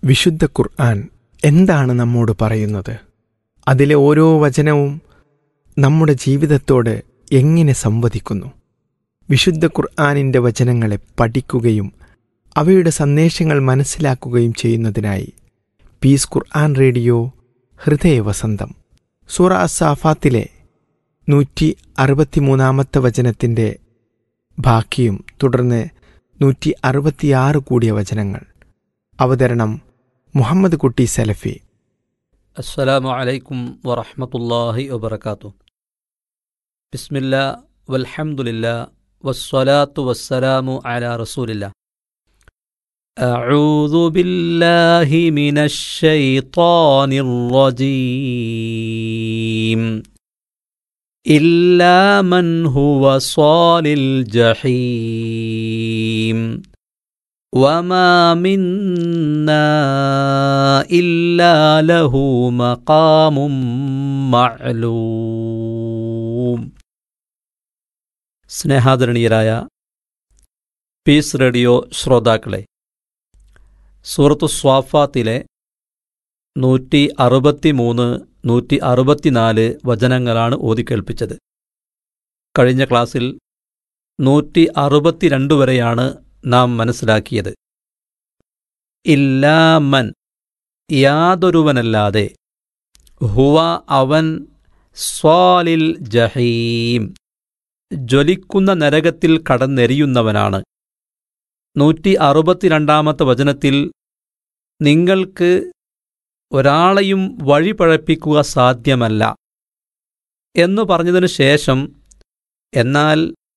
വിശുദ്ധ ഖുർആൻ എന്താണ് നമ്മോട് പറയുന്നത് അതിലെ ഓരോ വചനവും നമ്മുടെ ജീവിതത്തോട് എങ്ങനെ സംവദിക്കുന്നു വിശുദ്ധ ഖുർആാനിൻ്റെ വചനങ്ങളെ പഠിക്കുകയും അവയുടെ സന്ദേശങ്ങൾ മനസ്സിലാക്കുകയും ചെയ്യുന്നതിനായി പീസ് ഖുർആൻ റേഡിയോ ഹൃദയവസന്തം സൂറ അസാഫാത്തിലെ നൂറ്റി അറുപത്തിമൂന്നാമത്തെ വചനത്തിൻ്റെ ബാക്കിയും തുടർന്ന് നൂറ്റി അറുപത്തിയാറ് കൂടിയ വചനങ്ങൾ അവതരണം മുഹമ്മദ് കുട്ടി സലഫി السلام عليكم ورحمة الله وبركاته بسم الله والحمد لله والصلاة والسلام على رسول الله أعوذ بالله من الشيطان الرجيم إلا من هو صال الجحيم وما منا إلا له مقام معلوم സ്നേഹാദരണീയരായ പീസ് റേഡിയോ ശ്രോതാക്കളെ സൂറത്തു സ്വാഫാത്തിലെ നൂറ്റി അറുപത്തിമൂന്ന് നൂറ്റി അറുപത്തിനാല് വചനങ്ങളാണ് ഓതിക്കേൾപ്പിച്ചത് കഴിഞ്ഞ ക്ലാസ്സിൽ നൂറ്റി അറുപത്തിരണ്ട് വരെയാണ് നാം മനസ്സിലാക്കിയത് ഇല്ലാമൻ യാതൊരുവനല്ലാതെ ഹുവ അവൻ സ്വാലിൽ ജഹീം ജ്വലിക്കുന്ന നരകത്തിൽ കടന്നെരിയുന്നവനാണ് നൂറ്റി അറുപത്തിരണ്ടാമത്തെ വചനത്തിൽ നിങ്ങൾക്ക് ഒരാളെയും വഴിപഴപ്പിക്കുക സാധ്യമല്ല എന്നു പറഞ്ഞതിനു ശേഷം എന്നാൽ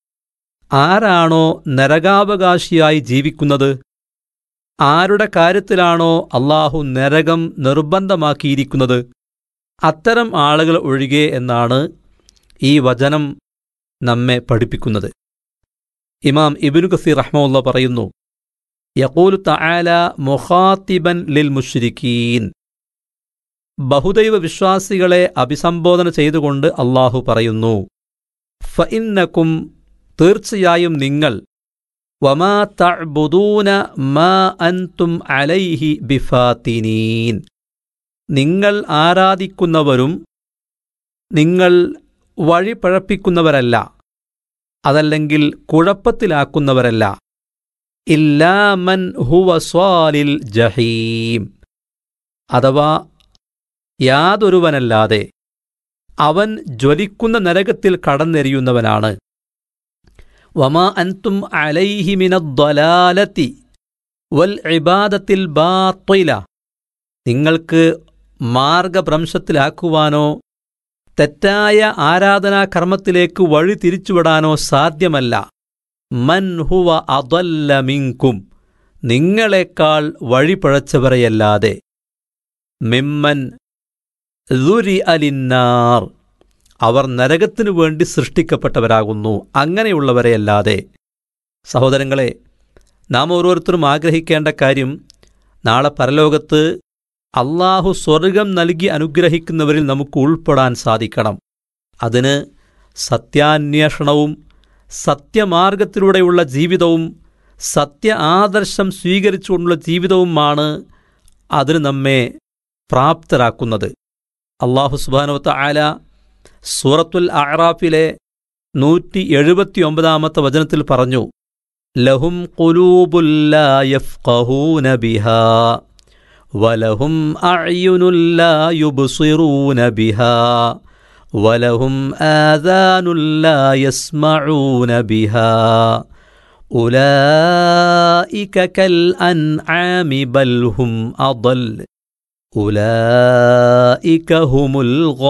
ആരാണോ നരകാവകാശിയായി ജീവിക്കുന്നത് ആരുടെ കാര്യത്തിലാണോ അള്ളാഹു നരകം നിർബന്ധമാക്കിയിരിക്കുന്നത് അത്തരം ആളുകൾ ഒഴികെ എന്നാണ് ഈ വചനം നമ്മെ പഠിപ്പിക്കുന്നത് ഇമാം ഇബിനു കസീർ റഹ്മുള്ള പറയുന്നു യഖൂലു തആല മുഖാത്തിബൻ ലിൽ മുഷ്രിക്കീൻ ബഹുദൈവ വിശ്വാസികളെ അഭിസംബോധന ചെയ്തുകൊണ്ട് അള്ളാഹു പറയുന്നു ഫഇന്നക്കും തീർച്ചയായും നിങ്ങൾ വമാ തഅ്ബുദൂന മാ അൻതും അലൈഹി ബിഫാത്തിനീൻ നിങ്ങൾ ആരാധിക്കുന്നവരും നിങ്ങൾ വഴിപഴപ്പിക്കുന്നവരല്ല അതല്ലെങ്കിൽ കുഴപ്പത്തിലാക്കുന്നവരല്ല ഇല്ലാമൻ ഹുവ സ്വാലിൽ ജഹീം അഥവാ യാതൊരുവനല്ലാതെ അവൻ ജ്വലിക്കുന്ന നരകത്തിൽ കടന്നെരിയുന്നവനാണ് വമാ അൻതും അലൈഹിമിനദ്വലാലത്തി വൽ ഇബാദത്തിൽ ബാത്തില നിങ്ങൾക്ക് മാർഗഭ്രംശത്തിലാക്കുവാനോ തെറ്റായ ആരാധനാകർമ്മത്തിലേക്ക് വഴി തിരിച്ചുവിടാനോ സാധ്യമല്ല മൻ ഹുവ അദല്ല മിങ്കും നിങ്ങളെക്കാൾ വഴിപഴച്ചവരെയല്ലാതെ മിമ്മൻ ദുരി അലിന്നാർ അവർ നരകത്തിനു വേണ്ടി സൃഷ്ടിക്കപ്പെട്ടവരാകുന്നു അങ്ങനെയുള്ളവരെയല്ലാതെ സഹോദരങ്ങളെ നാം ഓരോരുത്തരും ആഗ്രഹിക്കേണ്ട കാര്യം നാളെ പരലോകത്ത് അള്ളാഹു സ്വർഗം നൽകി അനുഗ്രഹിക്കുന്നവരിൽ നമുക്ക് ഉൾപ്പെടാൻ സാധിക്കണം അതിന് സത്യാന്വേഷണവും സത്യമാർഗത്തിലൂടെയുള്ള ജീവിതവും സത്യ ആദർശം സ്വീകരിച്ചുകൊണ്ടുള്ള ജീവിതവുമാണ് അതിന് നമ്മെ പ്രാപ്തരാക്കുന്നത് അള്ളാഹു സുബാനവത്ത ആല സൂറത്തുൽ അറാഫിലെ നൂറ്റി എഴുപത്തിയൊമ്പതാമത്തെ വചനത്തിൽ പറഞ്ഞു ലഹും ഖുലൂബുല്ലായഫ്ഖഹൂന ബിഹാ വലഹും അഅ്യുനുല്ലായുബ്സിറൂന ബിഹാ വലഹും ആദാനുല്ലായസ്മഊന ബിഹാ ഉലൈക കൽ അൻആമി ബൽ ഹും അضل ഉലൈക ഹുമുൽ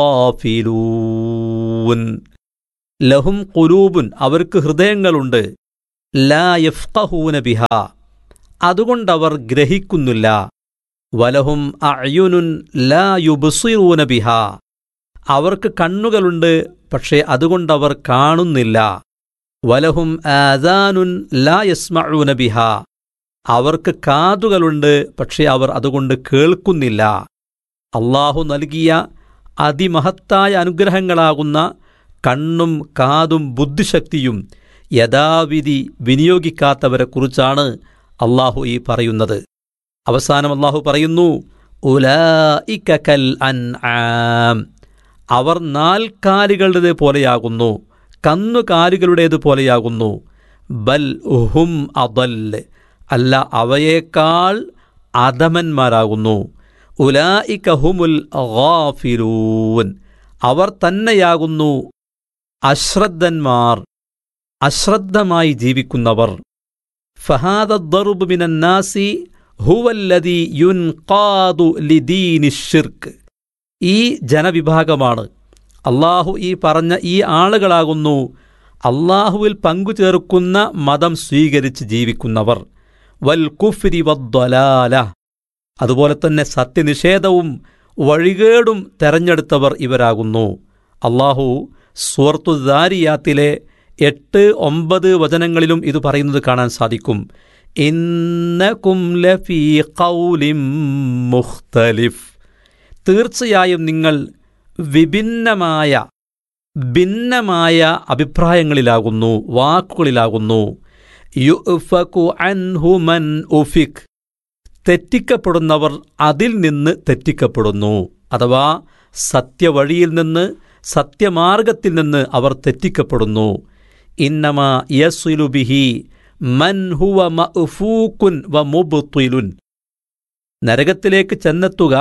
ഗാഫിലൂൻ ലഹും കുലൂബുൻ അവർക്ക് ഹൃദയങ്ങളുണ്ട് ലാ യഫ്ഖഹൂന ബിഹ അതുകൊണ്ടവർ ഗ്രഹിക്കുന്നില്ല വലഹും അയുനുൻ ലാ യുബ്സിറൂന ബിഹ അവർക്ക് കണ്ണുകളുണ്ട് പക്ഷേ അതുകൊണ്ടവർ കാണുന്നില്ല വലഹും ആദാനുൻ ലാ യസ്മഊന ബിഹ അവർക്ക് കാതുകളുണ്ട് പക്ഷേ അവർ അതുകൊണ്ട് കേൾക്കുന്നില്ല അള്ളാഹു നൽകിയ അതിമഹത്തായ അനുഗ്രഹങ്ങളാകുന്ന കണ്ണും കാതും ബുദ്ധിശക്തിയും യഥാവിധി വിനിയോഗിക്കാത്തവരെക്കുറിച്ചാണ് അള്ളാഹു ഈ പറയുന്നത് അവസാനം അള്ളാഹു പറയുന്നു ഉലായിക കൽ അൻആം അവർ നാൽക്കാലികളുടേത് പോലെയാകുന്നു കന്നുകാലികളുടേത് പോലെയാകുന്നു ബൽ ഉഹും അദൽ അല്ല അവയേക്കാൾ അധമന്മാരാകുന്നു ഉലായിക ഹുമുൽ ഗാഫിലൂൻ അവർ തന്നെയാകുന്നു അശ്രദ്ധന്മാർ അശ്രദ്ധമായി ജീവിക്കുന്നവർ ഫഹാദദ്ദറുബ് മിനന്നാസി ഹുവല്ലദി യുൻഖാദു ലിദീനിഷിർക്ക് ഈ ജനവിഭാഗമാണ് അള്ളാഹു ഈ പറഞ്ഞ ഈ ആളുകളാകുന്നു അള്ളാഹുവിൽ പങ്കുചേർക്കുന്ന മതം സ്വീകരിച്ച് ജീവിക്കുന്നവർ വൽ കുഫ്രി വദ്ദലാല അതുപോലെ തന്നെ സത്യനിഷേധവും വഴികേടും തെരഞ്ഞെടുത്തവർ ഇവരാകുന്നു അള്ളാഹു സുവർത്തുദാരിയാത്തിലെ എട്ട് ഒമ്പത് വചനങ്ങളിലും ഇത് പറയുന്നത് കാണാൻ സാധിക്കും ഇന്നകും ലഫീ ഖൗലിം മുഖ്തലിഫ് തീർച്ചയായും നിങ്ങൾ വിഭിന്നമായ ഭിന്നമായ അഭിപ്രായങ്ങളിലാകുന്നു വാക്കുകളിലാകുന്നു യുഫകു അൻഹു മൻ ഉഫിക് തെറ്റിക്കപ്പെടുന്നവർ അതിൽ നിന്ന് തെറ്റിക്കപ്പെടുന്നു അഥവാ സത്യവഴിയിൽ നിന്ന് സത്യമാർഗത്തിൽ നിന്ന് അവർ തെറ്റിക്കപ്പെടുന്നു ഇന്നമ യസുലുബിഹി മൻ ഹുവ മഅ്ഫൂക്കുൻ വ മുബ്തിലുൻ നരകത്തിലേക്ക് ചെന്നെത്തുക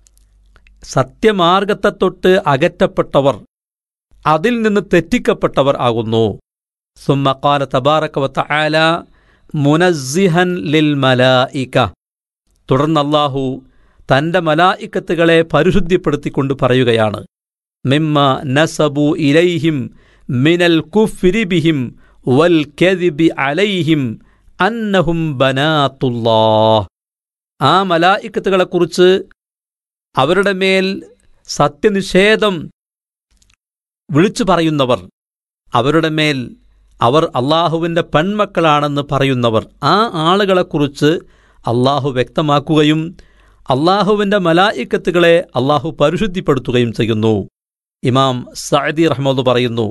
സത്യമാർഗത്തെ തൊട്ട് അകറ്റപ്പെട്ടവർ അതിൽ നിന്ന് തെറ്റിക്കപ്പെട്ടവർ ആകുന്നു സുമ്മക്കാല തബാറക ആല മുനസ്സിഹൻ ലിൽ മലായിക തുടർന്ന് അല്ലാഹു തന്റെ മലായിക്കത്തുകളെ പരിശുദ്ധിപ്പെടുത്തിക്കൊണ്ട് പറയുകയാണ് മിമ്മ നസബു ഇലൈഹിം മിനൽ കുഫ്രിബിഹിം വൽ കെദിബി അലൈഹിം അന്നഹും ബനാത്തുല്ലാഹ് ആ മലായിക്കത്തുകളെക്കുറിച്ച് അവരുടെ മേൽ സത്യനിഷേധം വിളിച്ചു പറയുന്നവർ അവരുടെ മേൽ അവർ അള്ളാഹുവിൻ്റെ പെൺമക്കളാണെന്ന് പറയുന്നവർ ആ ആളുകളെക്കുറിച്ച് അള്ളാഹു വ്യക്തമാക്കുകയും അള്ളാഹുവിൻ്റെ മലായിക്കത്തുകളെ അള്ളാഹു പരിശുദ്ധിപ്പെടുത്തുകയും ചെയ്യുന്നു ഇമാം സഅദി റഹ്മദ് പറയുന്നു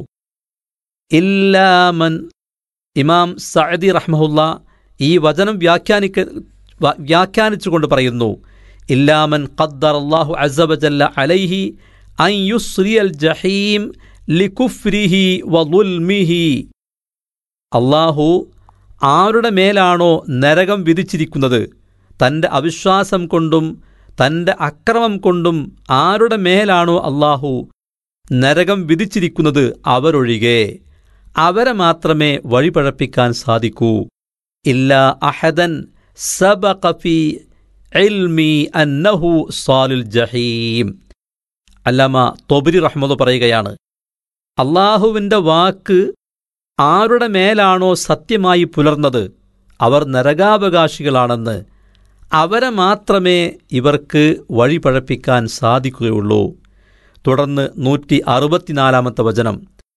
ഇല്ലാമൻ ഇമാം സഅദി റഹ്മുല്ല ഈ വചനം വ്യാഖ്യാനിക്ക വ്യാഖ്യാനിച്ചുകൊണ്ട് പറയുന്നു ഇല്ലാമൻ ഖദ്ദർ അള്ളാഹു അസബജല്ല അലൈഹി അൻ യുസ്രിയൽ ജഹീം ലികുഫ്രിഹി വലുൽമിഹി അള്ളാഹു ആരുടെ മേലാണോ നരകം വിധിച്ചിരിക്കുന്നത് തൻ്റെ അവിശ്വാസം കൊണ്ടും തൻ്റെ അക്രമം കൊണ്ടും ആരുടെ മേലാണോ അള്ളാഹു നരകം വിധിച്ചിരിക്കുന്നത് അവരൊഴികെ അവരെ മാത്രമേ വഴിപഴപ്പിക്കാൻ സാധിക്കൂ ഇല്ല അഹദൻ സബഖഫി ഇൽമി അന്നഹു സാലുൽ ജഹീം അല്ലാമ തൊബരി റഹ്മദ് പറയുകയാണ് അള്ളാഹുവിൻ്റെ വാക്ക് ആരുടെ മേലാണോ സത്യമായി പുലർന്നത് അവർ നരകാവകാശികളാണെന്ന് അവരെ മാത്രമേ ഇവർക്ക് വഴിപഴപ്പിക്കാൻ സാധിക്കുകയുള്ളൂ തുടർന്ന് നൂറ്റി അറുപത്തിനാലാമത്തെ വചനം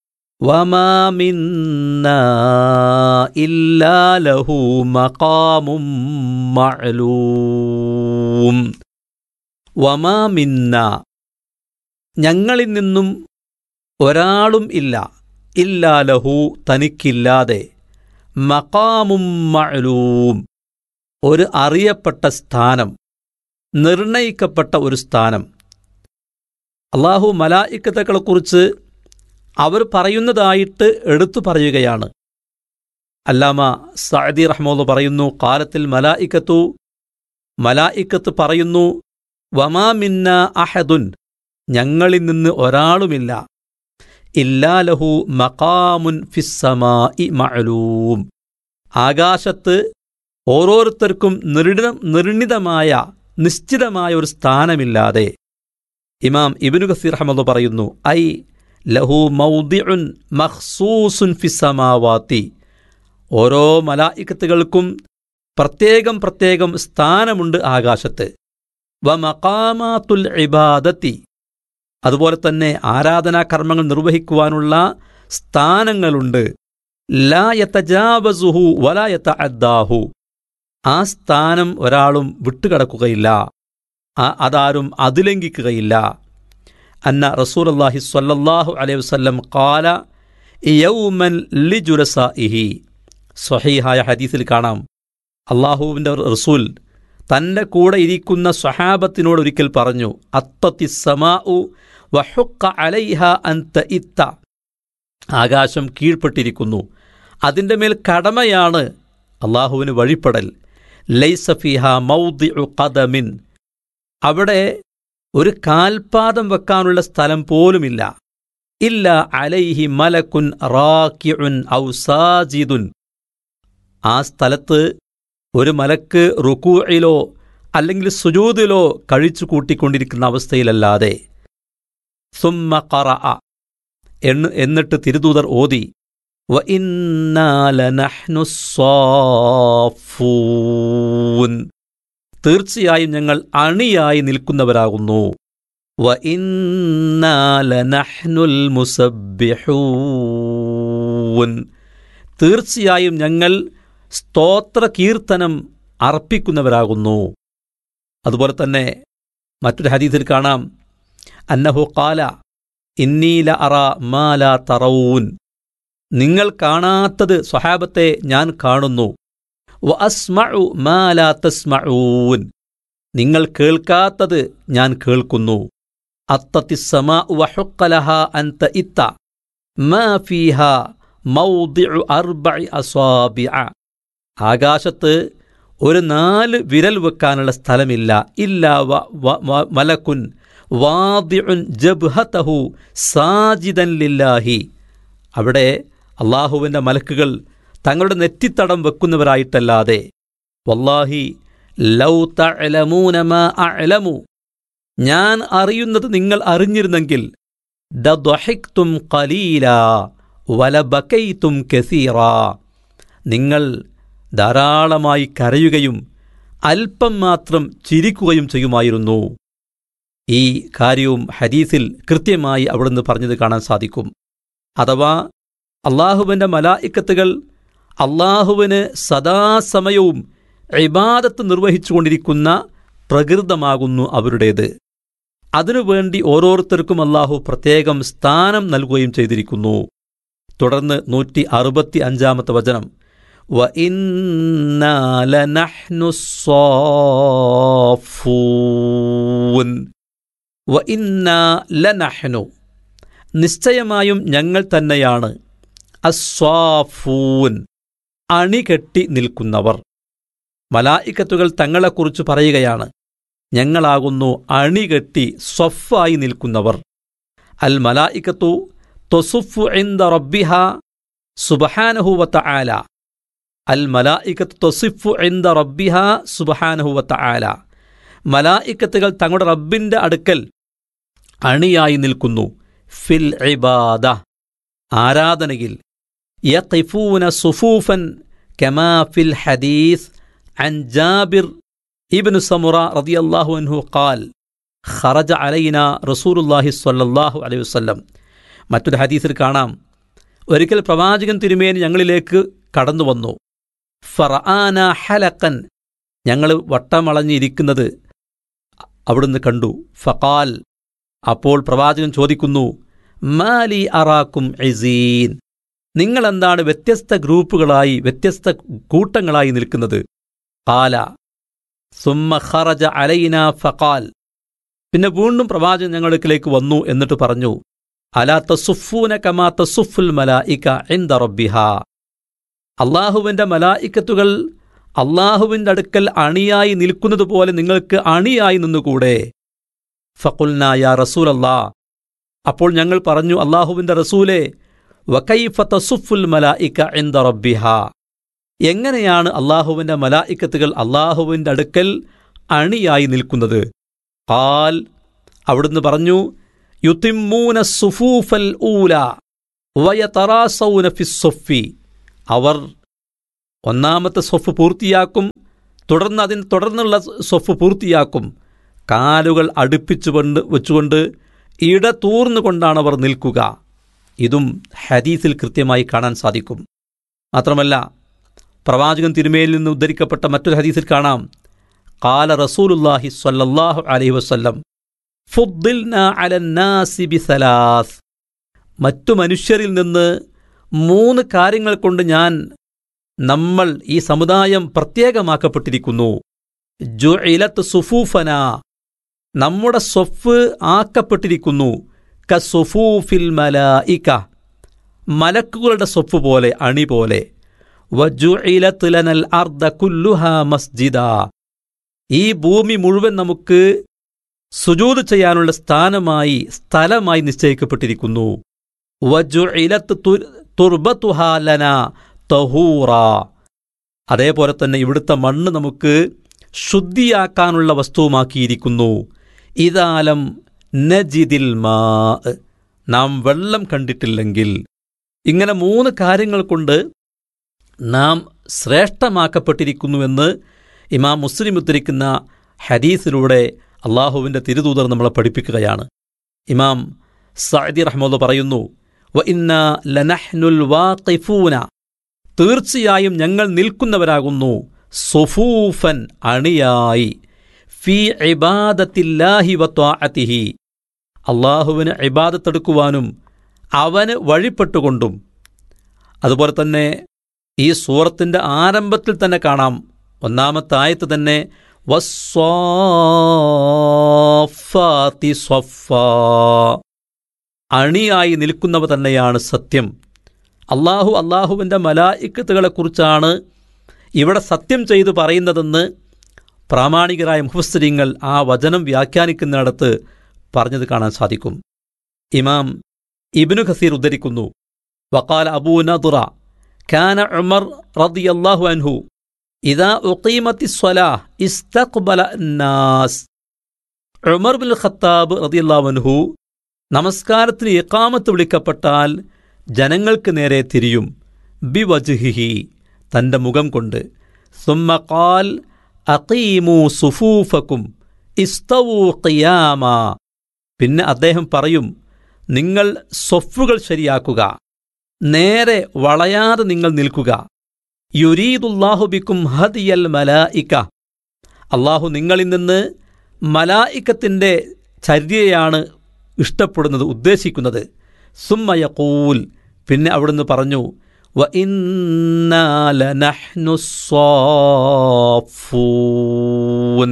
വമാമിന്ന ഇല്ലാലഹു മഖാമും മഅലൂം വമാമിന്ന ഞങ്ങളിൽ നിന്നും ഒരാളും ഇല്ല ഇല്ലാലഹു തനിക്കില്ലാതെ മഖാമും മഅലൂം ഒരു അറിയപ്പെട്ട സ്ഥാനം നിർണയിക്കപ്പെട്ട ഒരു സ്ഥാനം അള്ളാഹു മലായിക്കത്തകളെക്കുറിച്ച് അവർ പറയുന്നതായിട്ട് എടുത്തു പറയുകയാണ് അല്ലാമ സഅദി റഹ്മോന്ന് പറയുന്നു കാലത്തിൽ മലായിക്കത്തു മലായിക്കത്ത് പറയുന്നു വമാമിന്ന അഹദുൻ ഞങ്ങളിൽ നിന്ന് ഒരാളുമില്ല ഇല്ലാലഹു മഖാമുൻ ഫിസ്സമായി മഅലൂം ആകാശത്ത് ഓരോരുത്തർക്കും നിർണിത നിർണിതമായ നിശ്ചിതമായ ഒരു സ്ഥാനമില്ലാതെ ഇമാം ഇബിനു ഗസീർ അഹമ്മദ് പറയുന്നു ഐ ലഹു മൗദിഉൻ മഖ്സൂസുൻ ഫിസമാവാത്തി ഓരോ മലായിക്കത്തുകൾക്കും പ്രത്യേകം പ്രത്യേകം സ്ഥാനമുണ്ട് ആകാശത്ത് വ മഖാമാത്തുൽ ഇബാദത്തി അതുപോലെ തന്നെ ആരാധനാ കർമ്മങ്ങൾ നിർവഹിക്കുവാനുള്ള സ്ഥാനങ്ങളുണ്ട് ലാ യതജാവസുഹു വലാ യതഅദ്ദാഹു ആ സ്ഥാനം ഒരാളും വിട്ടുകടക്കുകയില്ല അതാരും അതിലംഘിക്കുകയില്ല അന്ന റസൂലല്ലാഹി സ്വല്ലല്ലാഹു അലൈഹി വസല്ലം ഖാല യൗമൻ ലിജുലസാഇഹി സ്വഹീഹായ ഹദീസിൽ കാണാം അള്ളാഹുവിൻ്റെ റസൂൽ തൻ്റെ കൂടെ ഇരിക്കുന്ന സ്വഹാബത്തിനോട് ഒരിക്കൽ പറഞ്ഞു അത്തത്തി സമാഉ വഹുക്ക അലൈഹ അന്ത ഇത്ത ആകാശം കീഴ്പ്പെട്ടിരിക്കുന്നു അതിൻ്റെ മേൽ കടമയാണ് അള്ളാഹുവിന് വഴിപ്പെടൽ ലൈസഫിഹ മൗദി ഖദമിൻ അവിടെ ഒരു കാൽപാദം വെക്കാനുള്ള സ്ഥലം പോലുമില്ല ഇല്ല അലൈഹി മലക്കുൻ റാക്കിഉൻ ഔ സാജിദുൻ ആ സ്ഥലത്ത് ഒരു മലക്ക് റുക്കൂയിലോ അല്ലെങ്കിൽ സുജൂദിലോ കഴിച്ചു കൂട്ടിക്കൊണ്ടിരിക്കുന്ന അവസ്ഥയിലല്ലാതെ സുമ്മ ഖറ എന്ന് എന്നിട്ട് തിരുദൂതർ ഓതി വ ഇന്നാലനഹ്നു സ്വാഫൂൻ തീർച്ചയായും ഞങ്ങൾ അണിയായി നിൽക്കുന്നവരാകുന്നു വ ഇന്നാലനഹ്നുൽ മുസബ്ബിഹൂൻ തീർച്ചയായും ഞങ്ങൾ സ്തോത്ര കീർത്തനം അർപ്പിക്കുന്നവരാകുന്നു അതുപോലെ തന്നെ മറ്റൊരു ഹദീസിൽ കാണാം അന്നഹു കാല ഇന്നീല അറ മാല തറവൂൻ നിങ്ങൾ കാണാത്തത് സ്വഹാബത്തെ ഞാൻ കാണുന്നു വ അസ്മഉ മാല തസ്മഊൻ നിങ്ങൾ കേൾക്കാത്തത് ഞാൻ കേൾക്കുന്നു അത്തത്തിസമാ വഹുക്കലഹ അന്ത ഇത്ത മാ ഫീഹ മൗദിഉ അർബഇ അസ്വാബിഅ ആകാശത്ത് ഒരു നാല് വിരൽ വെക്കാനുള്ള സ്ഥലമില്ല ഇല്ല വ വ- വ- മലക്കുൻ വാദിഉൻ ജബ്ഹതഹു സാജിദൻ ലില്ലാഹി അവിടെ അള്ളാഹുവിൻ്റെ മലക്കുകൾ തങ്ങളുടെ നെറ്റിത്തടം വെക്കുന്നവരായിട്ടല്ലാതെ വല്ലാഹി ലൗ തഅലമൂന മാ അഅലമു ഞാൻ അറിയുന്നത് നിങ്ങൾ അറിഞ്ഞിരുന്നെങ്കിൽ ദദ്വഹിക്തും ഖലീല വലബക്കൈത്തും കസീറ നിങ്ങൾ ധാരാളമായി കരയുകയും അല്പം മാത്രം ചിരിക്കുകയും ചെയ്യുമായിരുന്നു ഈ കാര്യവും ഹദീസിൽ കൃത്യമായി അവിടുന്ന് പറഞ്ഞത് കാണാൻ സാധിക്കും അഥവാ അള്ളാഹുവിൻ്റെ മലായിക്കത്തുകൾ അള്ളാഹുവിന് സദാസമയവും ഇബാദത്ത് നിർവഹിച്ചുകൊണ്ടിരിക്കുന്ന പ്രകൃതമാകുന്നു അവരുടേത് അതിനുവേണ്ടി ഓരോരുത്തർക്കും അള്ളാഹു പ്രത്യേകം സ്ഥാനം നൽകുകയും ചെയ്തിരിക്കുന്നു തുടർന്ന് നൂറ്റി അറുപത്തി അഞ്ചാമത്തെ വചനം വ ഇന്നാ ലനഹ്നു സ്വാഫൂൻ വ ഇന്നാ ലനഹ്നു നിശ്ചയമായും ഞങ്ങൾ തന്നെയാണ് അസ്വാഫൂൻ അണികെട്ടി നിൽക്കുന്നവർ മലായിക്കത്തുകൾ തങ്ങളെക്കുറിച്ച് പറയുകയാണ് ഞങ്ങളാകുന്നു അണികെട്ടി സ്വഫായി നിൽക്കുന്നവർ അൽ മലായിക്കത്തു തൊസുഫു എന്ത റബ്ബിഹ സുബഹാനഹുവത്ത ആല അൽ മലായിക്കത്ത് തൊസിഫു എന്ത റബ്ബിഹ സുബഹാനഹുവത്ത ആല മലായിക്കത്തുകൾ തങ്ങളുടെ റബ്ബിന്റെ അടുക്കൽ അണിയായി നിൽക്കുന്നു ഫിൽ ഇബാദ ആരാധനയിൽ യഖിഫൂന സുഫൂഫൻ കമാ ഫിൽ ഹദീസ് عن جابر ابن سمرة رضي الله عنه قال خرج علينا رسول الله صلى الله عليه وسلم മറ്റൊരു ഹദീസിൽ കാണാം ഒരിക്കൽ പ്രവാചകൻ തിരുമേനി ഞങ്ങളിലേക്ക് കടന്നു വന്നു ഫറആന ഹലക്കൻ ഞങ്ങൾ വട്ടമളഞ്ഞിരിക്കുന്നത് അവിടുന്ന് കണ്ടു ഫഖാൽ അപ്പോൾ പ്രവാചകൻ ചോദിക്കുന്നു മാലി അറാക്കും ഇസീൻ നിങ്ങളെന്താണ് വ്യത്യസ്ത ഗ്രൂപ്പുകളായി വ്യത്യസ്ത കൂട്ടങ്ങളായി നിൽക്കുന്നത് കാല സുമ്മ ഖറജ അലൈന ഫഖാൽ പിന്നെ വീണ്ടും പ്രവാചകൻ ഞങ്ങളിലേക്ക് വന്നു എന്നിട്ട് പറഞ്ഞു അലാ തസുഫൂന കമാ തസുഫുൽ മലായിക ഇന്ദ റബ്ബിഹ അള്ളാഹുവിന്റെ മലായിക്കത്തുകൾ അള്ളാഹുവിന്റെ അടുക്കൽ അണിയായി നിൽക്കുന്നത് പോലെ നിങ്ങൾക്ക് അണിയായി നിന്നുകൂടെ ഫഖുൽന യാ റസൂലല്ലാ അപ്പോൾ ഞങ്ങൾ പറഞ്ഞു അള്ളാഹുവിന്റെ റസൂലെ വകൈഫ തസുഫുൽ മലായിക ഇന്ദ റബ്ബിഹ എങ്ങനെയാണ് അള്ളാഹുവിന്റെ മലായിക്കത്തുകൾ അള്ളാഹുവിന്റെ അടുക്കൽ അണിയായി നിൽക്കുന്നത് ഖാൽ അവിടുന്ന് പറഞ്ഞു യുത്തിമ്മൂന സുഫൂഫൽ ഊല വയതറാസൗന ഫിസ്സൊഫി അവർ ഒന്നാമത്തെ സ്വഫ് പൂർത്തിയാക്കും തുടർന്ന് അതിന് തുടർന്നുള്ള സ്വഫ് പൂർത്തിയാക്കും കാലുകൾ അടുപ്പിച്ചുകൊണ്ട് വെച്ചുകൊണ്ട് ഇടതൂർന്നുകൊണ്ടാണ് അവർ നിൽക്കുക ഇതും ഹദീസിൽ കൃത്യമായി കാണാൻ സാധിക്കും മാത്രമല്ല പ്രവാചകൻ തിരുമേലിൽ നിന്ന് ഉദ്ധരിക്കപ്പെട്ട മറ്റൊരു ഹദീസിൽ കാണാം കാല റസൂലുല്ലാഹി സ്വല്ലല്ലാഹു അലൈഹി വസല്ലം ഫുദ്ദിൽന അലന്നാസി ബിസലാസ് മറ്റു മനുഷ്യരിൽ നിന്ന് മൂന്ന് കാര്യങ്ങൾ കൊണ്ട് ഞാൻ നമ്മൾ ഈ സമുദായം പ്രത്യേകമാക്കപ്പെട്ടിരിക്കുന്നു ജുഇലത്ത് സുഫൂഫന നമ്മുടെ സ്വഫ് ആക്കപ്പെട്ടിരിക്കുന്നു ക സുഫൂഫിൽ മലായിക മലക്കുകളുടെ സ്വഫ് പോലെ അണി പോലെ വജുഇലത്ത് ലനൽ അർദ കുല്ലുഹ മസ്ജിദ ഈ ഭൂമി മുഴുവൻ നമുക്ക് സുജൂത് ചെയ്യാനുള്ള സ്ഥാനമായി സ്ഥലമായി നിശ്ചയിക്കപ്പെട്ടിരിക്കുന്നു വജുഇലത്ത് തുർ- തുർബത്തുഹാ ലന തഹൂറ അതേപോലെ തന്നെ ഇവിടുത്തെ മണ്ണ് നമുക്ക് ശുദ്ധിയാക്കാനുള്ള വസ്തുവുമാക്കിയിരിക്കുന്നു ഇതാലം നജിദിൽ മാ നാം വെള്ളം കണ്ടിട്ടില്ലെങ്കിൽ ഇങ്ങനെ മൂന്ന് കാര്യങ്ങൾ കൊണ്ട് നാം ശ്രേഷ്ഠമാക്കപ്പെട്ടിരിക്കുന്നുവെന്ന് ഇമാം മുസ്ലിം ഉദ്ധരിക്കുന്ന ഹദീസിലൂടെ അള്ളാഹുവിൻ്റെ തിരുദൂതർ നമ്മളെ പഠിപ്പിക്കുകയാണ് ഇമാം സഅദി റഹ്മുള്ള പറയുന്നു വ ഇന്ന ലനഹ്നുൽ വാഖിഫൂന തീർച്ചയായും ഞങ്ങൾ നിൽക്കുന്നവരാകുന്നു സുഫൂഫൻ അണിയായി ഫി ഇബാദത്തില്ലാഹി വത്വാഅത്തിഹി അള്ളാഹുവിന് ഇബാദത്തെടുക്കുവാനും അവന് വഴിപ്പെട്ടുകൊണ്ടും അതുപോലെ തന്നെ ഈ സൂറത്തിൻ്റെ ആരംഭത്തിൽ തന്നെ കാണാം ഒന്നാമത്തെ ആയത്ത് തന്നെ വസ്വാഫാത്തി സ്വഫാ അണിയായി നിൽക്കുന്നവ തന്നെയാണ് സത്യം അള്ളാഹു അള്ളാഹുവിൻ്റെ മലായിക്കത്തുകളെക്കുറിച്ചാണ് ഇവിടെ സത്യം ചെയ്തു പറയുന്നതെന്ന് പ്രാമാണികരായ മുഹസ്സരിങ്ങൾ ആ വചനം വ്യാഖ്യാനിക്കുന്നിടത്ത് പറഞ്ഞത് കാണാൻ സാധിക്കും ഇമാം ഇബ്നു ഖസീർ ഉദ്ധരിക്കുന്നു വക്കാൽ അബൂ നദുറ കാന ഉമർ റളിയല്ലാഹു അൻഹു ഇദാ ഉഖീമത്തി സ്വലാഹ് ഇസ്തഖ്ബല നാസ് ഉമർ ബിൻ ഖത്താബ് റളിയല്ലാഹു അൻഹു നമസ്കാരത്തിന് ഇഖാമത്ത് വിളിക്കപ്പെട്ടാൽ ജനങ്ങൾക്ക് നേരെ തിരിയും ബിവജ്ഹിഹി തൻ്റെ മുഖം കൊണ്ട് സുമ്മ ഖാൽ അഖീമു സുഫൂഫക്കും ഇസ്തവൂ ഖിയാമ പിന്നെ അദ്ദേഹം പറയും നിങ്ങൾ സ്വഫുകൾ ശരിയാക്കുക നേരെ വളയാതെ നിങ്ങൾ നിൽക്കുക യുരീദുല്ലാഹു ബിക്കും ഹദിയൽ മലായിക്ക അള്ളാഹു നിങ്ങളിൽ നിന്ന് മലായിക്കത്തിൻ്റെ ചര്യയാണ് ഇഷ്ടപ്പെടുന്നത് ഉദ്ദേശിക്കുന്നത് സുമ്മയക്കൂൽ പിന്നെ അവിടുന്ന് പറഞ്ഞു വ ഇന്നാല നഹ്നു സ്വാഫൂൻ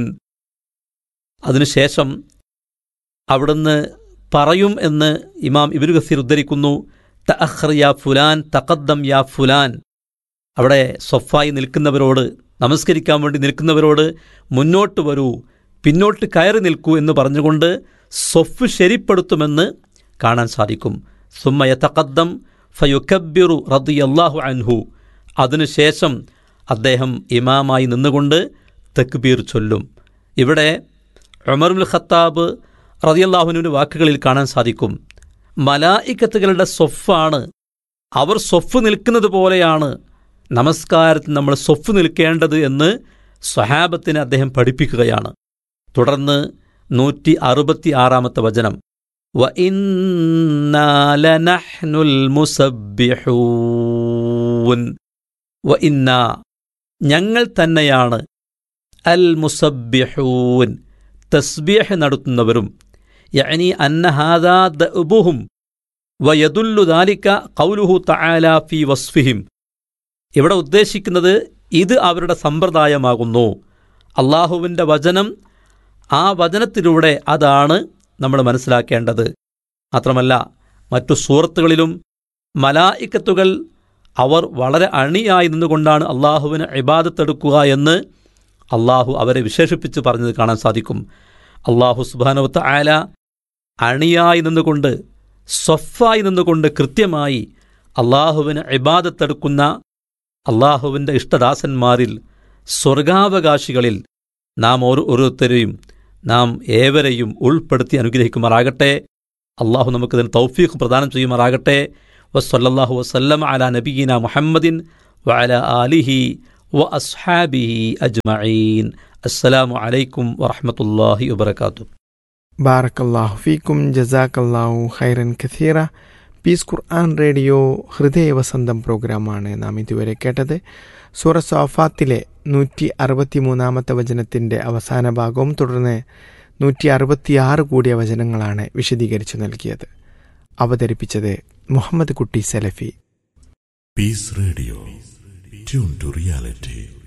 അതിനുശേഷം അവിടുന്ന് പറയും എന്ന് ഇമാം ഇബിനു ഗസീർ ഉദ്ധരിക്കുന്നു തഅഖർ യാ ഫുലാൻ തഖദ്ദം യാ ഫുലാൻ അവിടെ സ്വഫായി നിൽക്കുന്നവരോട് നമസ്കരിക്കാൻ വേണ്ടി നിൽക്കുന്നവരോട് മുന്നോട്ട് വരൂ പിന്നോട്ട് കയറി നിൽക്കൂ എന്ന് പറഞ്ഞുകൊണ്ട് സ്വഫ് ശരിപ്പെടുത്തുമെന്ന് കാണാൻ സാധിക്കും സുമ്മയ തഖദ്ദം ഫയുക്കബിറു റദിയല്ലാഹു അൻഹു അതിനുശേഷം അദ്ദേഹം ഇമാമായി നിന്നുകൊണ്ട് തക്ബീർ ചൊല്ലും ഇവിടെ ഉമറുൽ ഖത്താബ് റതിയല്ലാഹുവിൻ്റെ വാക്കുകളിൽ കാണാൻ സാധിക്കും മലായിക്കത്തുകളുടെ സ്വഫാണ് അവർ സ്വഫ് നിൽക്കുന്നത് പോലെയാണ് നമസ്കാരത്തിൽ നമ്മൾ സ്വഫ് നിൽക്കേണ്ടത് എന്ന് സ്വഹാബത്തിന് അദ്ദേഹം പഠിപ്പിക്കുകയാണ് തുടർന്ന് നൂറ്റി അറുപത്തി ആറാമത്തെ വചനം വ ഇന്നാലനഹ്നുൽ മുസബ്ബിഹൂൻ വ ഇന്ന ഞങ്ങൾ തന്നെയാണ് അൽ മുസബ്ബിഹൂൻ തസ്ബീഹ് നടത്തുന്നവരും യഅനി അന്ന ഹാദാ ദഅബുഹും വയദുല്ലു ദാലിക ഖൗലുഹു തആല ഫി വസ്ഫിഹിം ഇവിടെ ഉദ്ദേശിക്കുന്നത് ഇത് അവരുടെ സമ്പ്രദായമാകുന്നു അള്ളാഹുവിൻ്റെ വചനം ആ വചനത്തിലൂടെ അതാണ് നമ്മൾ മനസ്സിലാക്കേണ്ടത് മാത്രമല്ല മറ്റു സൂറത്തുകളിലും മലായിക്കത്തുകൾ അവർ വളരെ അണിയായി നിന്നുകൊണ്ടാണ് അള്ളാഹുവിന് ഇബാദത്തെടുക്കുക എന്ന് അള്ളാഹു അവരെ വിശേഷിപ്പിച്ച് പറഞ്ഞത് കാണാൻ സാധിക്കും അള്ളാഹു സുബാനവത്ത് ആല അണിയായി നിന്നുകൊണ്ട് സ്വഫായി നിന്നുകൊണ്ട് കൃത്യമായി അള്ളാഹുവിന് ഇബാദത്തെടുക്കുന്ന അള്ളാഹുവിൻ്റെ ഇഷ്ടദാസന്മാരിൽ സ്വർഗാവകാശികളിൽ നാം ഓരോ ഓരോരുത്തരെയും നാം ഏവരെയും ഉൾപ്പെടുത്തി അനുഗ്രഹിക്കുമാറാകട്ടെ അള്ളാഹു നമുക്കിതിന് തൗഫീഖ് പ്രദാനം ചെയ്യുമാറാകട്ടെ വസ്വല്ലാഹു വസ്ല്ലം അല നബീന മുഹമ്മദിൻ വഅല ആലിഹി വ അസ്ഹാബിഹി അജ്മഈൻ അസ്സലാമു അലൈക്കും വറഹ്മത്തുള്ളാഹി വബറകാതുഹു ബാറക്കല്ലാഹു ഫീക്കും ജസാക്കല്ലാഹു ഖൈറൻ ഖസീറ പീസ് ഖുർആൻ റേഡിയോ ഹൃദയവസന്തം പ്രോഗ്രാമാണ് നാം ഇതുവരെ കേട്ടത് സൂറ സോഫാത്തിലെ നൂറ്റി അറുപത്തി മൂന്നാമത്തെ വചനത്തിൻ്റെ അവസാന ഭാഗവും തുടർന്ന് നൂറ്റി അറുപത്തിയാറ് കൂടിയ വചനങ്ങളാണ് വിശദീകരിച്ചു നൽകിയത് അവതരിപ്പിച്ചത് മുഹമ്മദ് കുട്ടി സലഫി Peace Radio. Tune to reality.